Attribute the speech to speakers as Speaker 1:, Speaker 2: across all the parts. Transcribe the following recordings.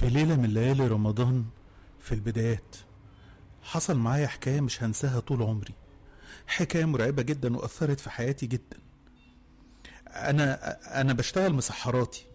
Speaker 1: في ليلة من ليالي رمضان في البدايات حصل معايا حكاية مش هنساها طول عمري حكاية مرعبة جدا وأثرت في حياتي جدا أنا أنا بشتغل مسحراتي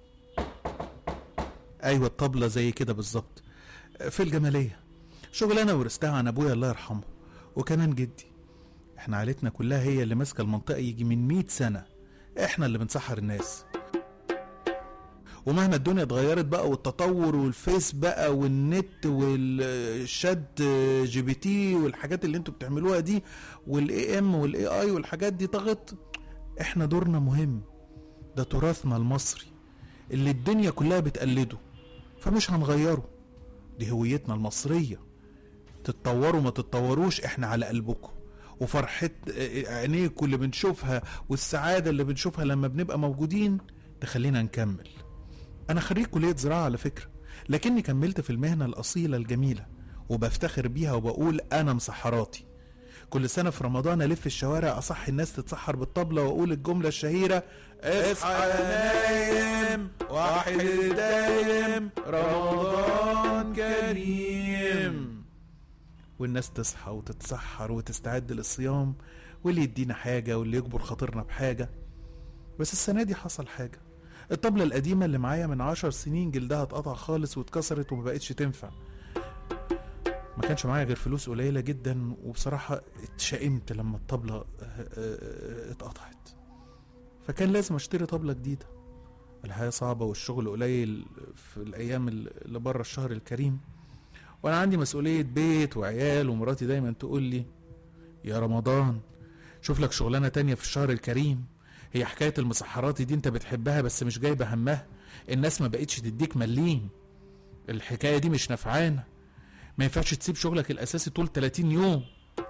Speaker 1: أيوة الطبلة زي كده بالظبط في الجمالية شغلانة ورثتها عن أبويا الله يرحمه وكمان جدي احنا عيلتنا كلها هي اللي ماسكة المنطقة يجي من مئة سنة احنا اللي بنسحر الناس ومهما الدنيا اتغيرت بقى والتطور والفيس بقى والنت والشات جي بي تي والحاجات اللي انتوا بتعملوها دي والاي ام والاي اي والحاجات دي طغت احنا دورنا مهم ده تراثنا المصري اللي الدنيا كلها بتقلده فمش هنغيره دي هويتنا المصرية تتطوروا ما تتطوروش احنا على قلبكم وفرحة عينيكم اللي بنشوفها والسعادة اللي بنشوفها لما بنبقى موجودين تخلينا نكمل أنا خريج كلية زراعة على فكرة لكني كملت في المهنة الأصيلة الجميلة وبفتخر بيها وبقول أنا مسحراتي كل سنة في رمضان ألف الشوارع أصحي الناس تتسحر بالطبلة وأقول الجملة الشهيرة اصحى يا نايم واحد دايم رمضان كريم والناس تصحى وتتسحر وتستعد للصيام واللي يدينا حاجة واللي يجبر خاطرنا بحاجة بس السنة دي حصل حاجة الطبلة القديمة اللي معايا من عشر سنين جلدها اتقطع خالص واتكسرت وما بقتش تنفع ما كانش معايا غير فلوس قليلة جدا وبصراحة اتشائمت لما الطبلة اه، اه، اتقطعت فكان لازم اشتري طبلة جديدة الحياة صعبة والشغل قليل في الأيام اللي بره الشهر الكريم وأنا عندي مسؤولية بيت وعيال ومراتي دايما تقول لي يا رمضان شوف لك شغلانة تانية في الشهر الكريم هي حكاية المسحرات دي انت بتحبها بس مش جايبة همها الناس ما بقتش تديك مليم الحكاية دي مش نفعانة ما ينفعش تسيب شغلك الأساسي طول 30 يوم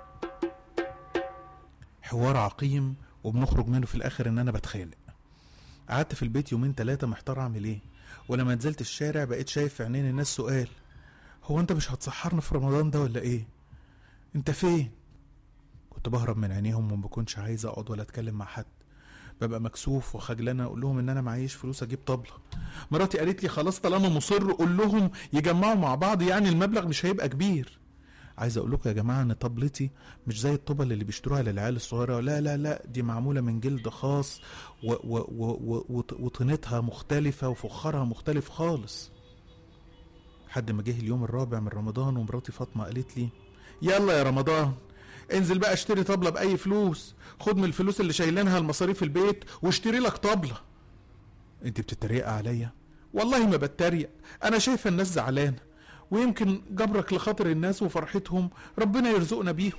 Speaker 1: حوار عقيم وبنخرج منه في الآخر إن أنا بتخانق قعدت في البيت يومين تلاتة محتار أعمل إيه ولما نزلت الشارع بقيت شايف في عينين الناس سؤال هو أنت مش هتسحرنا في رمضان ده ولا إيه أنت فين كنت بهرب من عينيهم وما بكونش عايز أقعد ولا أتكلم مع حد ببقى مكسوف وخجلانه اقول لهم ان انا معيش فلوس اجيب طبله مراتي قالت لي خلاص طالما مصر قول لهم يجمعوا مع بعض يعني المبلغ مش هيبقى كبير عايز اقول لكم يا جماعه ان طبلتي مش زي الطبل اللي بيشتروها للعيال الصغيره لا لا لا دي معموله من جلد خاص و و و و وط- وطينتها مختلفه وفخارها مختلف خالص لحد ما جه اليوم الرابع من رمضان ومراتي فاطمه قالت لي يلا يا رمضان انزل بقى اشتري طبلة بأي فلوس خد من الفلوس اللي شايلينها المصاريف البيت واشتري لك طبلة انت بتتريق عليا والله ما بتريق انا شايفة الناس زعلانة ويمكن جبرك لخاطر الناس وفرحتهم ربنا يرزقنا بيهم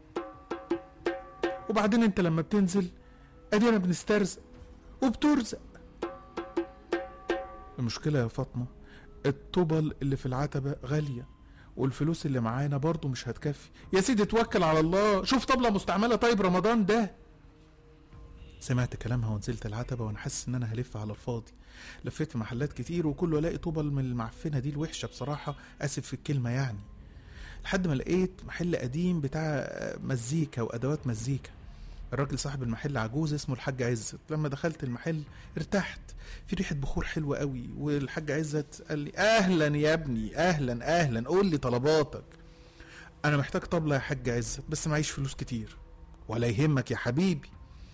Speaker 1: وبعدين انت لما بتنزل ادينا بنسترزق وبترزق المشكلة يا فاطمة الطبل اللي في العتبة غالية والفلوس اللي معانا برضو مش هتكفي يا سيدي توكل على الله شوف طبلة مستعملة طيب رمضان ده سمعت كلامها ونزلت العتبة وانا حاسس ان انا هلف على الفاضي لفيت في محلات كتير وكله الاقي طبل من المعفنة دي الوحشة بصراحة اسف في الكلمة يعني لحد ما لقيت محل قديم بتاع مزيكا وادوات مزيكا الراجل صاحب المحل عجوز اسمه الحاج عزت لما دخلت المحل ارتحت في ريحة بخور حلوة قوي والحاج عزت قال لي اهلا يا ابني اهلا اهلا قول لي طلباتك انا محتاج طبلة يا حاج عزت بس معيش فلوس كتير ولا يهمك يا حبيبي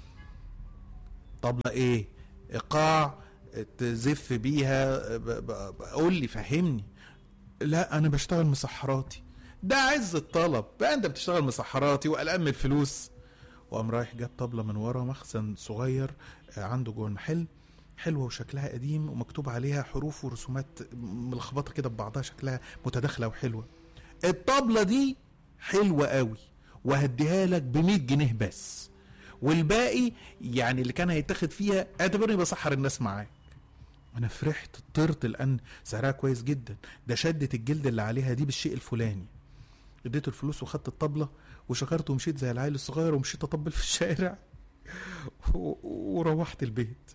Speaker 1: طبلة ايه ايقاع تزف بيها ب- ب- ب- قول لي فهمني لا انا بشتغل مسحراتي ده عز الطلب بقى انت بتشتغل مسحراتي وقلقان من الفلوس وقام رايح جاب طبلة من ورا مخزن صغير آه، عنده جوه المحل حلوة وشكلها قديم ومكتوب عليها حروف ورسومات ملخبطة كده ببعضها شكلها متداخلة وحلوة الطبلة دي حلوة قوي وهديها لك ب 100 جنيه بس والباقي يعني اللي كان هيتاخد فيها اعتبرني بسحر الناس معاك انا فرحت طرت لان سعرها كويس جدا ده شدة الجلد اللي عليها دي بالشيء الفلاني اديته الفلوس وخدت الطبلة وشكرت ومشيت زي العيل الصغير ومشيت اطبل في الشارع و- وروحت البيت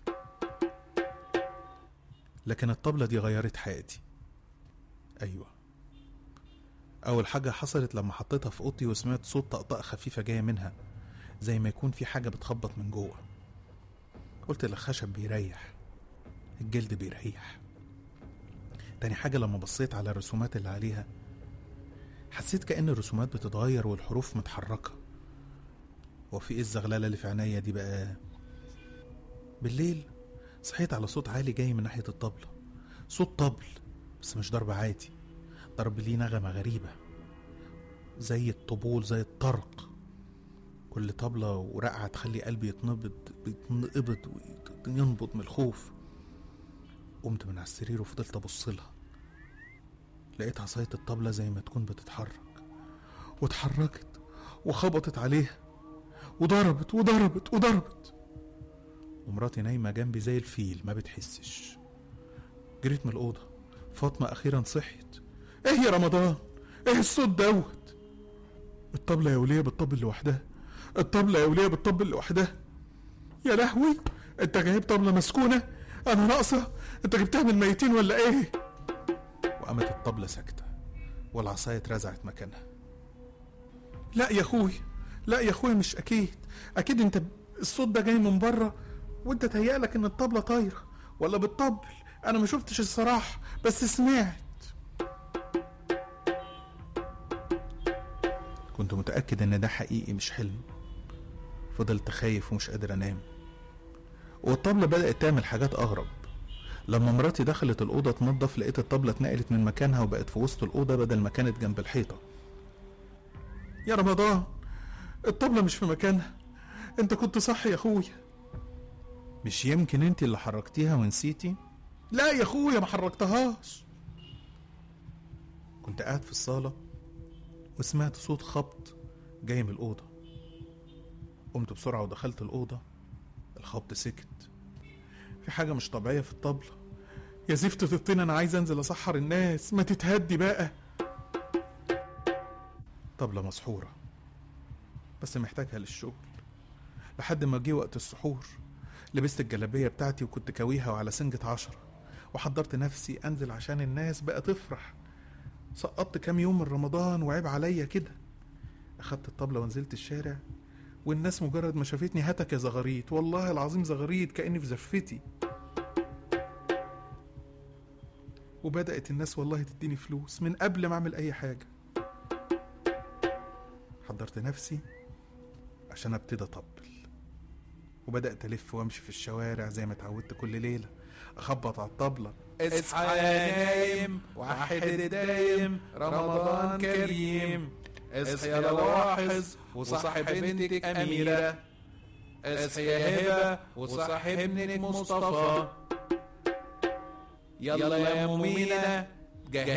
Speaker 1: لكن الطبلة دي غيرت حياتي ايوه اول حاجة حصلت لما حطيتها في اوضتي وسمعت صوت طقطقة خفيفة جاية منها زي ما يكون في حاجة بتخبط من جوه قلت الخشب بيريح الجلد بيريح تاني حاجة لما بصيت على الرسومات اللي عليها حسيت كأن الرسومات بتتغير والحروف متحركة هو في ايه الزغللة اللي في عينيا دي بقى بالليل صحيت على صوت عالي جاي من ناحية الطبلة صوت طبل بس مش ضرب عادي ضرب ليه نغمة غريبة زي الطبول زي الطرق كل طبلة ورقعة تخلي قلبي يتنبض يتنقبض وينبض من الخوف قمت من على السرير وفضلت أبص لها لقيت عصاية الطبلة زي ما تكون بتتحرك واتحركت وخبطت عليها وضربت وضربت وضربت ومراتي نايمة جنبي زي الفيل ما بتحسش جريت من الأوضة فاطمة أخيرا صحيت إيه يا رمضان إيه الصوت دوت الطبلة يا ولية بتطبل لوحدها الطبلة يا ولية بتطبل لوحدها يا لهوي انت جايب طبلة مسكونة انا ناقصة انت جبتها من الميتين ولا ايه وقامت الطبلة ساكتة والعصاية اترزعت مكانها لا يا اخوي لا يا اخوي مش اكيد اكيد انت الصوت ده جاي من بره وانت تهيألك ان الطبلة طايرة ولا بتطبل انا ما شفتش الصراحة بس سمعت كنت متأكد ان ده حقيقي مش حلم فضلت خايف ومش قادر انام والطبلة بدأت تعمل حاجات أغرب لما مراتي دخلت الأوضة تنظف لقيت الطبلة اتنقلت من مكانها وبقت في وسط الأوضة بدل ما كانت جنب الحيطة يا رمضان الطبلة مش في مكانها انت كنت صح يا اخويا مش يمكن انت اللي حركتيها ونسيتي لا يا اخويا ما حركتهاش كنت قاعد في الصالة وسمعت صوت خبط جاي من الأوضة قمت بسرعة ودخلت الأوضة الخبط سكت في حاجة مش طبيعية في الطبلة يا زفت الطين أنا عايز أنزل أسحر الناس ما تتهدي بقى طبلة مسحورة بس محتاجها للشغل لحد ما جه وقت السحور لبست الجلابية بتاعتي وكنت كاويها وعلى سنجة عشرة وحضرت نفسي أنزل عشان الناس بقى تفرح سقطت كام يوم من رمضان وعيب عليا كده أخدت الطبلة ونزلت الشارع والناس مجرد ما شافتني هتك يا زغاريت والله العظيم زغاريت كأني في زفتي وبدأت الناس والله تديني فلوس من قبل ما أعمل أي حاجة حضرت نفسي عشان ابتدي أطبل وبدأت ألف وأمشي في الشوارع زي ما اتعودت كل ليلة أخبط على الطبلة
Speaker 2: اصحى يا نايم وحد الدايم رمضان كريم اصحى يا لاحظ وصاحب بنتك أميرة اصحى يا هبة وصاحب ابنك مصطفى يلا يا مؤمنة